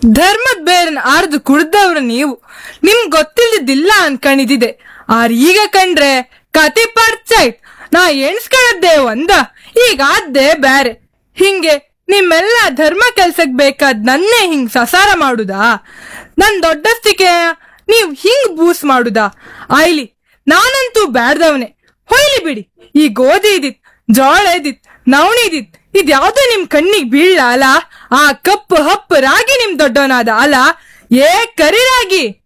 ಧರ್ಮದ ಬೇರನ್ ಆರ್ದು ಕುಡ್ದವ್ರು ನೀವು ನಿಮ್ ಗೊತ್ತಿಲ್ದಿದ್ದಿಲ್ಲ ಅನ್ಕಣಿದಿದೆ ಆರ್ ಈಗ ಕಂಡ್ರೆ ಕತೆ ಪರ್ಚಾಯ್ತ್ ನಾ ಎಣ್ಸ್ಕೊಳ್ಳದ್ದೇ ಒಂದ ಈಗ ಆದ್ದೇ ಬ್ಯಾರೆ ಹಿಂಗೆ ನಿಮ್ಮೆಲ್ಲ ಧರ್ಮ ಕೆಲ್ಸಕ್ ಬೇಕಾದ್ ನನ್ನೇ ಹಿಂಗ್ ಸಸಾರ ಮಾಡುದಾ ನನ್ ದೊಡ್ಡಸ್ತಿಕೆ ನೀವ್ ಹಿಂಗ್ ಬೂಸ್ ಮಾಡುದಾ ಆಯ್ಲಿ ನಾನಂತೂ ಬ್ಯಾಡ್ದವನೆ ಹೊಯ್ಲಿ ಬಿಡಿ ಈ ಗೋಧಿ ಇದಿತ್ ಜೋಳ ಇದಿತ್ ನವಣಿ ಇದಿತ್ ಇದ್ಯಾವ್ದೋ ನಿಮ್ ಕಣ್ಣಿಗ್ ಬೀಳ್ಲ ಅಲ ಆ ಕಪ್ಪು ಹಪ್ಪು ರಾಗಿ ನಿಮ್ ದೊಡ್ಡವನಾದ ಅಲ ಏ ಕರಿ ರಾಗಿ